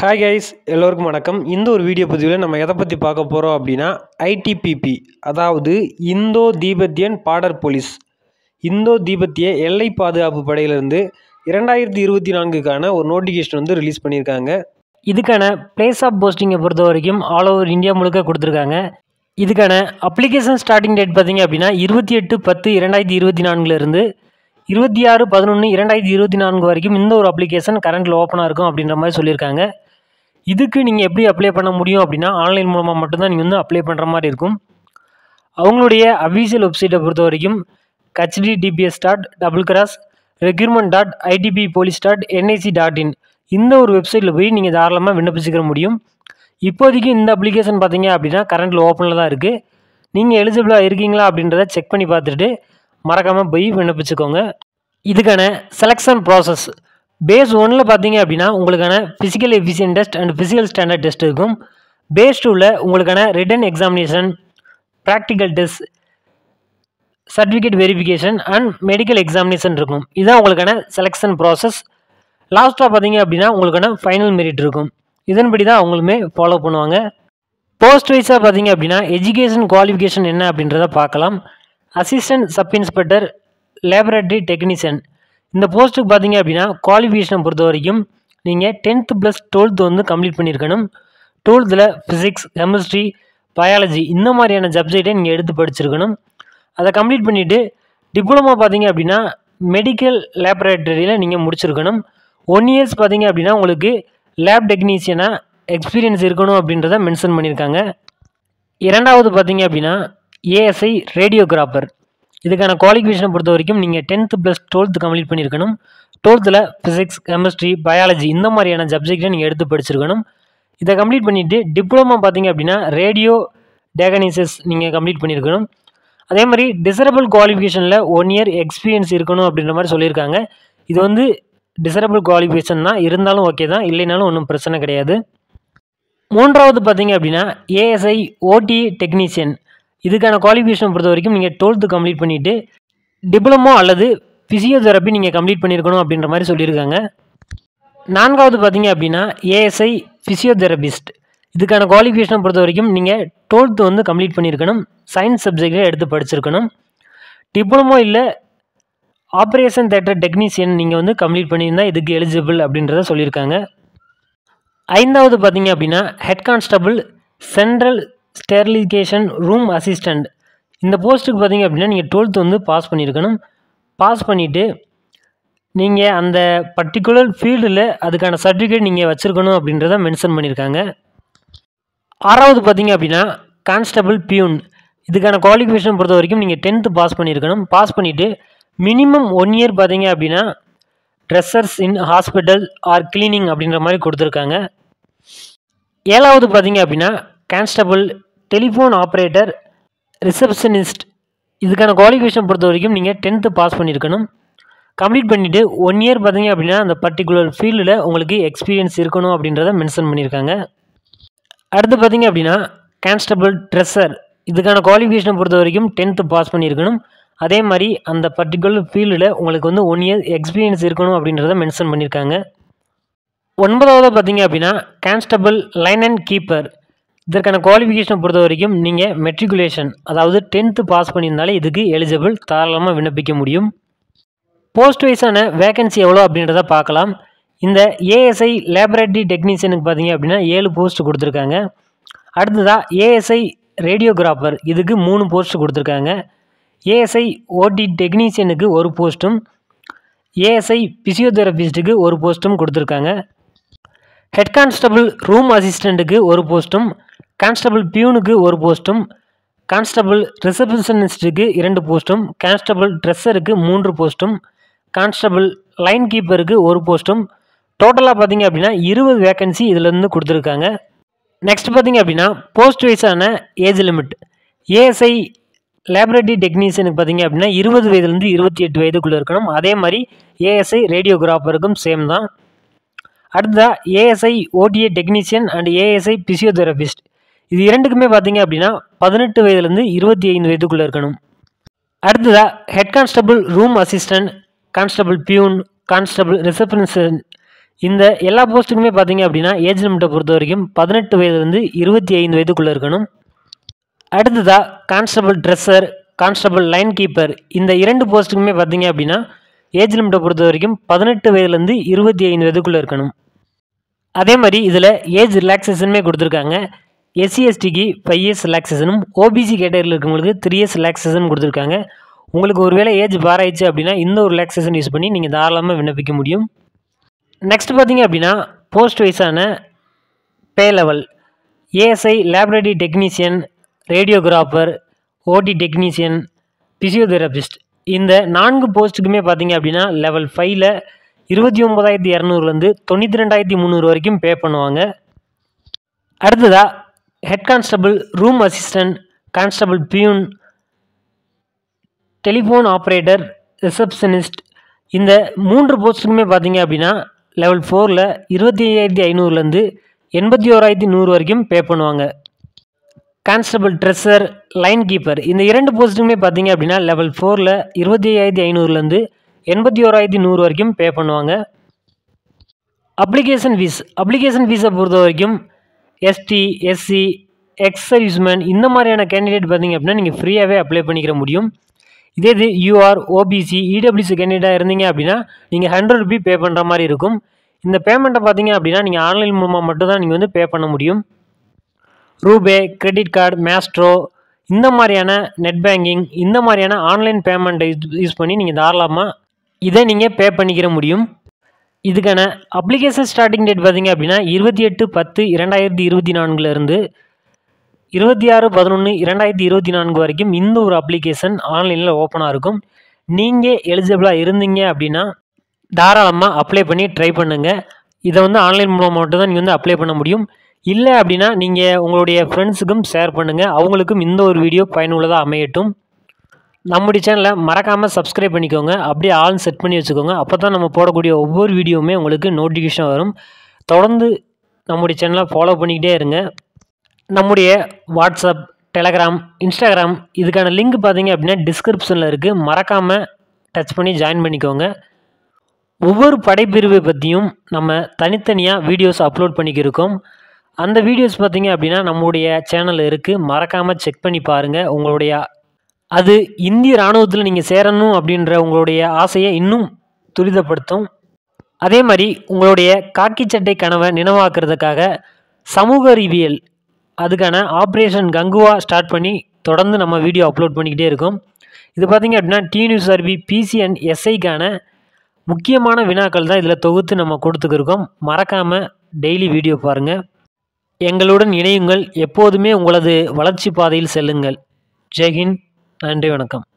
hi guys எல்லோருக்கும் வணக்கம் இந்த ஒரு வீடியோ பதிவில் நம்ம எதை பற்றி பார்க்க போகிறோம் அப்படின்னா ஐடிபிபி அதாவது இந்தோ தீபத்தியன் பார்டர் போலீஸ் இந்தோ தீபத்திய எல்லை பாதுகாப்பு படையிலிருந்து இரண்டாயிரத்தி இருபத்தி நான்குக்கான ஒரு நோட்டிஃபிகேஷன் வந்து ரிலீஸ் பண்ணியிருக்காங்க இதுக்கான பிளேஸ் ஆஃப் போஸ்டிங்கை பொறுத்த வரைக்கும் ஆல் ஓவர் இந்தியா முழுக்க கொடுத்துருக்காங்க இதுக்கான அப்ளிகேஷன் ஸ்டார்டிங் டேட் பார்த்தீங்க அப்படின்னா இருபத்தி எட்டு பத்து இரண்டாயிரத்தி இருபத்தி நான்குலேருந்து இருபத்தி ஆறு பதினொன்று இரண்டாயிரத்தி இருபத்தி நான்கு வரைக்கும் இந்த ஒரு அப்ளிகேஷன் கரண்ட்டில் ஓப்பனாக இருக்கும் அப்படின்ற மாதிரி சொல்லியிருக்காங்க இதுக்கு நீங்கள் எப்படி அப்ளை பண்ண முடியும் அப்படின்னா ஆன்லைன் மூலமாக மட்டும்தான் நீங்கள் வந்து அப்ளை பண்ணுற மாதிரி இருக்கும் அவங்களுடைய அஃபீஷியல் வெப்சைட்டை பொறுத்த வரைக்கும் HTTPS dot double cross recruitment dot ITBP police dot NIC dot in இந்த ஒரு வெப்சைட்டில் போய் நீங்கள் தாராளமாக விண்ணப்பிச்சுக்கிற முடியும் இப்போதைக்கு இந்த அப்ளிகேஷன் பார்த்தீங்க அப்படின்னா கரண்ட்டில் ஓப்பனில் தான் இருக்குது நீங்கள் எலிஜிபிளாக இருக்கீங்களா அப்படின்றத செக் பண்ணி பார்த்துட்டு மறக்காமல் போய் விண்ணப்பிச்சுக்கோங்க இதுக்கான செலெக்ஷன் ப்ராசஸ் பேஸ் ஒன்னில் பார்த்தீங்க அப்படின்னா உங்களுக்கான physical efficiency test and physical standard test இருக்கும் பேஸ் டூவில் உங்களுக்கான written examination practical test certificate verification and medical examination இருக்கும் இதுதான் உங்களுக்கான செலெக்ஷன் ப்ராசஸ் லாஸ்ட்டாக பார்த்தீங்க அப்படின்னா உங்களுக்கான ஃபைனல் மெரிட் இருக்கும் இதன்படி தான் அவங்களுமே ஃபாலோ பண்ணுவாங்க போஸ்ட் வைஸாக பார்த்தீங்க அப்படின்னா எஜுகேஷன் குவாலிஃபிகேஷன் என்ன அப்படின்றத பார்க்கலாம் assistant sub inspector laboratory technician இந்த போஸ்ட்டுக்கு பார்த்தீங்க அப்படின்னா குவாலிஃபிகேஷனை பொறுத்த வரைக்கும் நீங்கள் டென்த்து ப்ளஸ் டுவெல்த்து வந்து கம்ப்ளீட் பண்ணியிருக்கணும் டுவெல்த்தில் ஃபிசிக்ஸ் கெமிஸ்ட்ரி பயாலஜி இந்த மாதிரியான சப்ஜெக்டை நீங்கள் எடுத்து படிச்சிருக்கணும் அதை கம்ப்ளீட் பண்ணிவிட்டு டிப்ளமோ பார்த்தீங்க அப்படின்னா மெடிக்கல் லேபரேட்டரியில் நீங்கள் முடிச்சிருக்கணும் ஒன் இயர்ஸ் பார்த்தீங்க அப்படின்னா உங்களுக்கு லேப் டெக்னீஷியனாக எக்ஸ்பீரியன்ஸ் இருக்கணும் அப்படின்றத மென்ஷன் பண்ணியிருக்காங்க இரண்டாவது பார்த்தீங்க அப்படின்னா ஏஎஸ்ஐ ரேடியோகிராஃபர் இதுக்கான குவாலிஃபிகேஷனை பொறுத்த வரைக்கும் நீங்கள் டென்த்து ப்ளஸ் டுவெல்த்து கம்ப்ளீட் பண்ணியிருக்கணும் டுவெல்த்தில் ஃபிசிக்ஸ் கெமிஸ்ட்ரி பயாலஜி இந்த மாதிரியான சப்ஜெக்டை நீங்கள் எடுத்து படிச்சிருக்கணும் இதை கம்ப்ளீட் பண்ணிவிட்டு டிப்ளமோ பார்த்தீங்க அப்படின்னா ரேடியோ டேகனைசஸ் நீங்கள் கம்ப்ளீட் பண்ணியிருக்கணும் அதே மாதிரி டிசரபிள் குவாலிஃபிகேஷனில் ஒன் இயர் எக்ஸ்பீரியன்ஸ் இருக்கணும் அப்படின்ற மாதிரி சொல்லியிருக்காங்க இது வந்து டிசரபிள் குவாலிஃபிகேஷன் தான் இருந்தாலும் ஓகே தான் இல்லைனாலும் ஒன்றும் பிரச்சனை கிடையாது மூன்றாவது பார்த்தீங்க அப்படின்னா ஏஎஸ்ஐ ஓடி டெக்னீஷியன் இதுக்கான குவாலிஃபிகேஷன் பொறுத்த வரைக்கும் நீங்கள் டுவெல்த்து கம்ப்ளீட் பண்ணிவிட்டு டிப்ளமோ அல்லது ஃபிசியோதெரப்பி நீங்கள் கம்ப்ளீட் பண்ணியிருக்கணும் அப்படின்ற மாதிரி சொல்லியிருக்காங்க நான்காவது பார்த்தீங்க அப்படின்னா ஏஎஸ்ஐ ஃபிசியோதெரபிஸ்ட் இதுக்கான குவாலிஃபிகேஷனை பொறுத்த வரைக்கும் நீங்கள் டுவெல்த்து வந்து கம்ப்ளீட் பண்ணியிருக்கணும் சயின்ஸ் சப்ஜெக்டில் எடுத்து படிச்சிருக்கணும் டிப்ளமோ இல்லை ஆப்ரேஷன் தேட்டர் டெக்னீஷியன் நீங்கள் வந்து கம்ப்ளீட் பண்ணியிருந்தால் இதுக்கு எலிஜிபிள் அப்படின்றத சொல்லியிருக்காங்க ஐந்தாவது பார்த்தீங்க அப்படின்னா head constable central sterilization room assistant இந்த போஸ்ட்டுக்கு பார்த்தீங்க அப்படின்னா நீங்கள் டுவெல்த்து வந்து பாஸ் பண்ணியிருக்கணும் பாஸ் பண்ணிவிட்டு நீங்கள் அந்த பர்டிகுலர் ஃபீல்டில் அதுக்கான சர்டிஃபிகேட் நீங்கள் வச்சுருக்கணும் அப்படின்றத மென்ஷன் பண்ணியிருக்காங்க ஆறாவது பார்த்தீங்க அப்படின்னா கான்ஸ்டபிள் பியூன் இதுக்கான குவாலிஃபிகேஷன் பொறுத்த வரைக்கும் நீங்கள் டென்த்து பாஸ் பண்ணியிருக்கணும் பாஸ் பண்ணிவிட்டு மினிமம் ஒன் இயர் பார்த்தீங்க அப்படின்னா dressers in hospital or cleaning அப்படின்ற மாதிரி கொடுத்துருக்காங்க ஏழாவது பார்த்தீங்க அப்படின்னா கான்ஸ்டபிள் டெலிஃபோன் ஆப்ரேட்டர் ரிசப்ஷனிஸ்ட் இதுக்கான குவாலிஃபிகேஷன் பொறுத்த வரைக்கும் நீங்கள் டென்த்து பாஸ் பண்ணியிருக்கணும் கம்ப்ளீட் பண்ணிவிட்டு ஒன் இயர் பார்த்தீங்க அப்படின்னா அந்த பர்டிகுலர் ஃபீல்டில் உங்களுக்கு எக்ஸ்பீரியன்ஸ் இருக்கணும் அப்படின்றத மென்ஷன் பண்ணியிருக்காங்க அடுத்து பார்த்தீங்க அப்படின்னா கான்ஸ்டபிள் ட்ரெஸ்ஸர் இதுக்கான குவாலிஃபிகேஷனை பொறுத்த வரைக்கும் டென்த்து பாஸ் பண்ணியிருக்கணும் அதே மாதிரி அந்த பர்டிகுலர் ஃபீல்டில் உங்களுக்கு வந்து ஒன் இயர் எக்ஸ்பீரியன்ஸ் இருக்கணும் அப்படின்றத மென்ஷன் பண்ணியிருக்காங்க ஒன்பதாவது பார்த்தீங்க அப்படின்னா கான்ஸ்டபிள் லைன் அண்ட் கீப்பர் இதற்கான குவாலிஃபிகேஷனை பொறுத்த வரைக்கும் நீங்கள் மெட்ரிகுலேஷன் அதாவது டென்த்து பாஸ் பண்ணியிருந்தாலே இதுக்கு எலிஜிபிள் தாராளமாக விண்ணப்பிக்க முடியும் போஸ்ட் வைஸான வேகன்சி எவ்வளோ அப்படின்றத பார்க்கலாம் இந்த ஏஎஸ்ஐ லேபரேட்டரி டெக்னீஷியனுக்கு பார்த்தீங்க அப்படின்னா ஏழு போஸ்ட் கொடுத்துருக்காங்க அடுத்ததாக ஏஎஸ்ஐ ரேடியோகிராஃபர் இதுக்கு மூணு போஸ்ட் கொடுத்துருக்காங்க ஏஎஸ்ஐ ஓடி டெக்னீஷியனுக்கு ஒரு போஸ்ட்டும் ஏஎஸ்ஐ பிசியோதெரபிஸ்ட்டுக்கு ஒரு போஸ்ட்டும் கொடுத்துருக்காங்க ஹெட் கான்ஸ்டபிள் ரூம் அசிஸ்டண்ட்டுக்கு ஒரு போஸ்ட்டும் கான்ஸ்டபிள் பியூனுக்கு ஒரு போஸ்ட்டும் கான்ஸ்டபிள் ரிசப்ஷனிஸ்ட்டுக்கு இரண்டு போஸ்ட்டும் கான்ஸ்டபிள் ட்ரெஸ்ஸருக்கு மூன்று போஸ்ட்டும் கான்ஸ்டபிள் லைன் கீப்பருக்கு ஒரு போஸ்ட்டும் டோட்டலாக பார்த்தீங்க அப்படின்னா இருபது வேக்கன்சி இதிலேருந்து கொடுத்துருக்காங்க நெக்ஸ்ட் பார்த்தீங்க அப்படின்னா போஸ்ட் வைஸான ஏஜ் லிமிட் ஏஎஸ்ஐ லேபரேட்டரி டெக்னீஷியனுக்கு பார்த்தீங்க அப்படின்னா இருபது வயதுலேருந்து இருபத்தி எட்டு வயதுக்குள்ளே இருக்கணும் அதே மாதிரி ஏஎஸ்ஐ ரேடியோகிராஃபருக்கும் சேம் தான் அடுத்ததாக ASI OTA technician and ASI physiotherapist இது இரண்டுக்குமே பார்த்தீங்க அப்படின்னா பதினெட்டு வயதுலேருந்து இருபத்தி ஐந்து வயதுக்குள்ளே இருக்கணும் அடுத்ததாக head constable room assistant constable peon constable receptionist இந்த எல்லா போஸ்ட்டுக்குமே பார்த்தீங்க அப்படின்னா ஏஜ் லிமிட்டை பொறுத்த வரைக்கும் பதினெட்டு வயதுலேருந்து இருபத்தி ஐந்து வயதுக்குள்ளே இருக்கணும் அடுத்ததாக constable dresser constable line keeper இந்த இரண்டு போஸ்ட்டுக்குமே பார்த்தீங்க அப்படின்னா ஏஜ் லிமிட்டை பொறுத்த வரைக்கும் பதினெட்டு வயதுலேருந்து இருபத்தி ஐந்து வயதுக்குள்ளே இருக்கணும் அதே மாதிரி இதில் ஏஜ் ரிலாக்ஸேஷனுமே கொடுத்துருக்காங்க எஸ்சி எஸ்டிக்கு ஃபைவ் இயர்ஸ் ரிலாக்ஸேஷனும் ஓபிசி கேட்டகரியில் இருக்கவங்களுக்கு த்ரீ இயர்ஸ் ரிலாக்ஸேஷன் கொடுத்துருக்காங்க உங்களுக்கு ஒருவேளை ஏஜ் பாராயிடுச்சு அப்படின்னா இந்த ஒரு ரிலாக்ஸேஷன் யூஸ் பண்ணி நீங்கள் தாராளமாக விண்ணப்பிக்க முடியும் நெக்ஸ்ட் பார்த்தீங்க அப்படின்னா போஸ்ட் வைஸான pay level ASI laboratory technician radiographer OT technician physiotherapist இந்த நான்கு போஸ்ட்டுக்குமே பார்த்தீங்க அப்படின்னா லெவல் ஃபைவ்ல இருபத்தி ஒம்பதாயிரத்தி இரநூறுலேருந்து தொண்ணூற்றி ரெண்டாயிரத்தி முந்நூறு வரைக்கும் பே பண்ணுவாங்க அடுத்ததாக head constable room assistant constable peon telephone operator receptionist இந்த மூன்று போஸ்ட்டுக்குமே பார்த்தீங்க அப்படின்னா லெவல் ஃபோரில் இருபத்தி ஐயாயிரத்தி ஐநூறுலேருந்து எண்பத்தி ஓராயிரத்தி நூறு வரைக்கும் பே பண்ணுவாங்க கான்ஸ்டபிள் ட்ரெஸ்ஸர் லைன் கீப்பர் இந்த இரண்டு போஸ்ட்டுக்குமே பார்த்தீங்க அப்படின்னா லெவல் ஃபோரில் இருபத்தி ஐயாயிரத்தி ஐநூறுலேருந்து எண்பத்தி ஓராயிரத்தி நூறு வரைக்கும் பே பண்ணுவாங்க அப்ளிகேஷன் ஃபீஸ் அப்ளிகேஷன் ஃபீஸை பொறுத்த வரைக்கும் எஸ்டி எஸ்சி எக்ஸ் சர்வீஸ்மேன் இந்த மாதிரியான கேண்டிடேட் பார்த்தீங்க அப்படின்னா நீங்கள் ஃப்ரீயாகவே அப்ளை பண்ணிக்கிற முடியும் இதே இது யூஆர் ஓபிசி இடபிள்யூசி கேண்டிடேட்டாக இருந்தீங்க அப்படின்னா நீங்கள் ஹண்ட்ரட் ருபி பே பண்ணுற மாதிரி இருக்கும் இந்த பேமெண்ட்டை பார்த்தீங்க அப்படின்னா நீங்கள் ஆன்லைன் மூலமாக மட்டும் தான் நீங்கள் வந்து பே பண்ண முடியும் ரூபே கிரெடிட் கார்டு மேஸ்ட்ரோ இந்த மாதிரியான நெட் பேங்கிங் இந்த மாதிரியான ஆன்லைன் பேமெண்ட்டை யூஸ் பண்ணி நீங்கள் தாராளமாக இதை நீங்கள் பே பண்ணிக்கிற முடியும் இதுக்கான அப்ளிகேஷன் ஸ்டார்டிங் டேட் பார்த்தீங்க அப்படின்னா இருபத்தி எட்டு பத்து இரண்டாயிரத்தி இருபத்தி நான்குலேருந்து இருபத்தி ஆறு பதினொன்று இரண்டாயிரத்தி இருபத்தி நான்கு வரைக்கும் இந்த ஒரு அப்ளிகேஷன் ஆன்லைனில் ஓப்பனாக இருக்கும் நீங்கள் எலிஜிபிளாக இருந்தீங்க அப்படின்னா தாராளமாக அப்ளை பண்ணி ட்ரை பண்ணுங்கள் இதை வந்து ஆன்லைன் மூலம் மட்டும் தான் நீங்கள் வந்து அப்ளை பண்ண முடியும் இல்லை அப்படின்னா நீங்கள் உங்களுடைய ஃப்ரெண்ட்ஸுக்கும் ஷேர் பண்ணுங்கள் அவங்களுக்கும் இந்த ஒரு வீடியோ பயனுள்ளதாக அமையட்டும் நம்முடைய சேனலை மறக்காமல் சப்ஸ்கிரைப் பண்ணிக்கோங்க அப்படியே ஆல் செட் பண்ணி வச்சுக்கோங்க அப்போ தான் நம்ம போடக்கூடிய ஒவ்வொரு வீடியோவுமே உங்களுக்கு நோட்டிஃபிகேஷன் வரும் தொடர்ந்து நம்முடைய சேனலை ஃபாலோ பண்ணிக்கிட்டே இருங்க நம்முடைய வாட்ஸ்அப் டெலகிராம் இன்ஸ்டாகிராம் இதுக்கான லிங்க் பார்த்தீங்க அப்படின்னா டிஸ்கிரிப்ஷனில் இருக்குது மறக்காமல் டச் பண்ணி ஜாயின் பண்ணிக்கோங்க ஒவ்வொரு படைப்பிரிவை பற்றியும் நம்ம தனித்தனியாக வீடியோஸ் அப்லோட் பண்ணிக்கிருக்கோம் அந்த வீடியோஸ் பார்த்தீங்க அப்படின்னா நம்முடைய சேனல் இருக்குது மறக்காமல் செக் பண்ணி பாருங்கள் உங்களுடைய அது இந்திய இராணுவத்தில் நீங்கள் சேரணும் அப்படின்ற உங்களுடைய ஆசையை இன்னும் துரிதப்படுத்தும் அதே மாதிரி உங்களுடைய காக்கி சட்டை கனவை நினைவாக்குறதுக்காக சமூக அறிவியல் அதுக்கான ஆப்ரேஷன் கங்குவா ஸ்டார்ட் பண்ணி தொடர்ந்து நம்ம வீடியோ அப்லோட் பண்ணிக்கிட்டே இருக்கோம் இது பார்த்திங்க அப்படின்னா டிஎன்யூஸ் ஆர்பி பிசி அண்ட் எஸ்ஐக்கான முக்கியமான வினாக்கள் தான் இதில் தொகுத்து நம்ம கொடுத்துக்கிருக்கோம் மறக்காமல் டெய்லி வீடியோ பாருங்கள் எங்களுடன் இணையுங்கள் எப்போதுமே உங்களது வளர்ச்சி பாதையில் செல்லுங்கள் ஜெய்ஹிந்த் நன்றி வணக்கம்